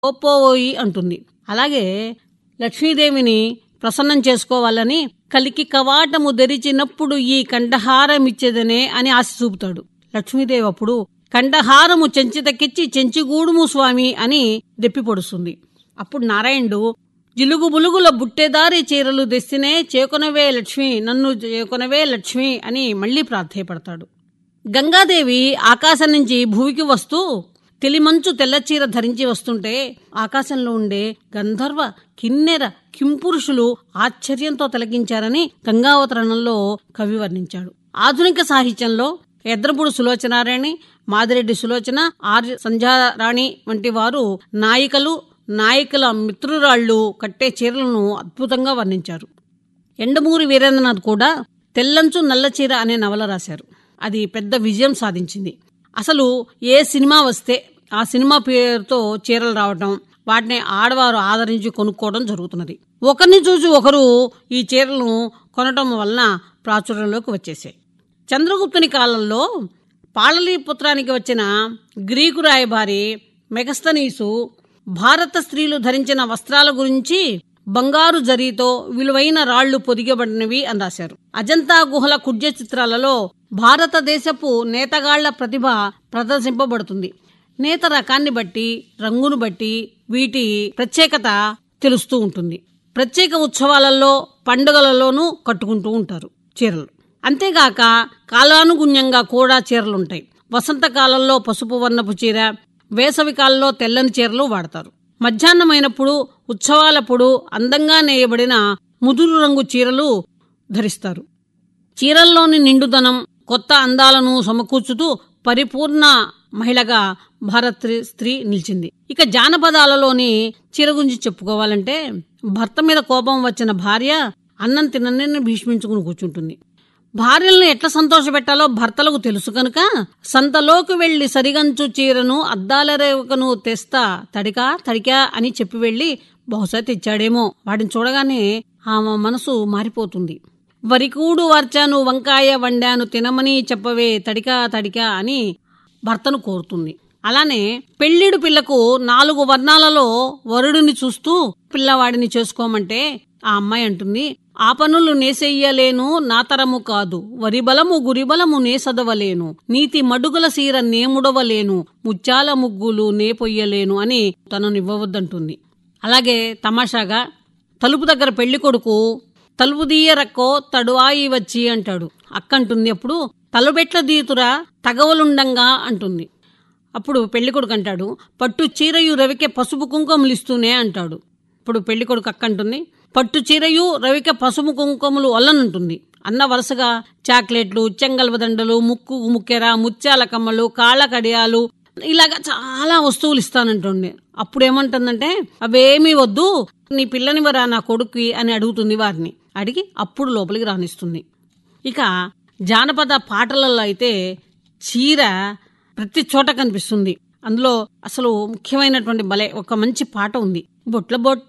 ఓపోయి అంటుంది అలాగే లక్ష్మీదేవిని ప్రసన్నం చేసుకోవాలని కలికి కవాటము తెరిచినప్పుడు ఈ కంఠహారమిచ్చేదనే అని ఆశ చూపుతాడు లక్ష్మీదేవి అప్పుడు కంఠహారము చెంచితకిచ్చి చెంచిగూడుము స్వామి అని దెప్పి పొడుస్తుంది అప్పుడు నారాయణుడు జిలుగు బులుగుల బుట్టెదారి చీరలు తెస్తేనే చేకొనవే లక్ష్మి నన్ను చేకొనవే లక్ష్మి అని మళ్లీ ప్రార్థయపడతాడు గంగాదేవి ఆకాశం నుంచి భూమికి వస్తూ తెలిమంచు తెల్లచీర ధరించి వస్తుంటే ఆకాశంలో ఉండే గంధర్వ కిన్నెర కింపురుషులు ఆశ్చర్యంతో తిలకించారని గంగావతరణంలో కవి వర్ణించాడు ఆధునిక సాహిత్యంలో ఎద్రపుడు సులోచనారాయణి మాదిరెడ్డి సులోచన ఆర్య సంధ్యారాణి వంటి వారు నాయికలు నాయకుల మిత్రురాళ్లు కట్టే చీరలను అద్భుతంగా వర్ణించారు ఎండమూరి వీరేంద్రనాథ్ కూడా తెల్లంచు నల్ల చీర అనే నవల రాశారు అది పెద్ద విజయం సాధించింది అసలు ఏ సినిమా వస్తే ఆ సినిమా పేరుతో చీరలు రావటం వాటిని ఆడవారు ఆదరించి కొనుక్కోవడం జరుగుతున్నది ఒకరిని చూసి ఒకరు ఈ చీరలను కొనటం వలన ప్రాచుర్యంలోకి వచ్చేసాయి చంద్రగుప్తుని కాలంలో పాళలీపుత్రానికి వచ్చిన గ్రీకు రాయబారి మెగస్తనీసు భారత స్త్రీలు ధరించిన వస్త్రాల గురించి బంగారు జరీతో విలువైన రాళ్లు పొదిగబడినవి అని రాశారు అజంతా గుహల కుడ్య చిత్రాలలో భారతదేశపు నేతగాళ్ల ప్రతిభ ప్రదర్శింపబడుతుంది నేత రకాన్ని బట్టి రంగును బట్టి వీటి ప్రత్యేకత తెలుస్తూ ఉంటుంది ప్రత్యేక ఉత్సవాలలో పండుగలలోనూ కట్టుకుంటూ ఉంటారు చీరలు అంతేగాక కాలానుగుణ్యంగా కూడా చీరలుంటాయి వసంతకాలంలో పసుపు వర్ణపు చీర వేసవి కాలంలో తెల్లని చీరలు వాడతారు మధ్యాహ్నమైనప్పుడు ఉత్సవాలప్పుడు అందంగా నేయబడిన ముదురు రంగు చీరలు ధరిస్తారు చీరల్లోని నిండుదనం కొత్త అందాలను సమకూర్చుతూ పరిపూర్ణ మహిళగా భారత స్త్రీ నిలిచింది ఇక జానపదాలలోని చీర గురించి చెప్పుకోవాలంటే భర్త మీద కోపం వచ్చిన భార్య అన్నం తినని భీష్మించుకుని కూర్చుంటుంది భార్యలను ఎట్లా సంతోషపెట్టాలో భర్తలకు తెలుసు కనుక సంతలోకి వెళ్లి సరిగంచు చీరను అద్దాల రేవకను తెస్తా తడికా తడికా అని చెప్పి వెళ్లి బహుశా తెచ్చాడేమో వాటిని చూడగానే ఆమె మనసు మారిపోతుంది వరికూడు వార్చాను వంకాయ వండాను తినమని చెప్పవే తడికా తడికా అని భర్తను కోరుతుంది అలానే పెళ్లిడు పిల్లకు నాలుగు వర్ణాలలో వరుడిని చూస్తూ పిల్లవాడిని చేసుకోమంటే ఆ అమ్మాయి అంటుంది ఆ పనులు నేసెయ్యలేను నా తరము కాదు వరిబలము గురిబలము నే సదవలేను నీతి మడుగుల సీర నేముడవలేను ముత్యాల ముగ్గులు నే పొయ్యలేను అని తననివ్వవద్దంటుంది అలాగే తమాషాగా తలుపు దగ్గర పెళ్లి కొడుకు తలుపు దీయరక్కో తడువాయి వచ్చి అంటాడు అక్క అంటుంది అప్పుడు తలుబెట్ల దీతురా తగవలుండంగా అంటుంది అప్పుడు పెళ్లికొడుకు అంటాడు పట్టు చీరయు రవికే పసుపు కుంకుమలిస్తూనే అంటాడు ఇప్పుడు పెళ్లికొడుకు అక్క అంటుంది పట్టు చీరయు రవికే పసుపు కుంకుమలు వల్లనంటుంది అన్న వరుసగా చాక్లెట్లు చెంగల్వదండలు ముక్కు ముక్కెర ముత్యాల కమ్మలు కాళ్ళ కడియాలు ఇలాగా చాలా వస్తువులు ఇస్తానంటుంది అప్పుడు ఏమంటుందంటే అవేమీ వద్దు నీ పిల్లనివరా నా కొడుక్కి అని అడుగుతుంది వారిని అడిగి అప్పుడు లోపలికి రాణిస్తుంది ఇక జానపద పాటలలో అయితే చీర ప్రతి చోట కనిపిస్తుంది అందులో అసలు ముఖ్యమైనటువంటి భలే ఒక మంచి పాట ఉంది బొట్ల బొట్ట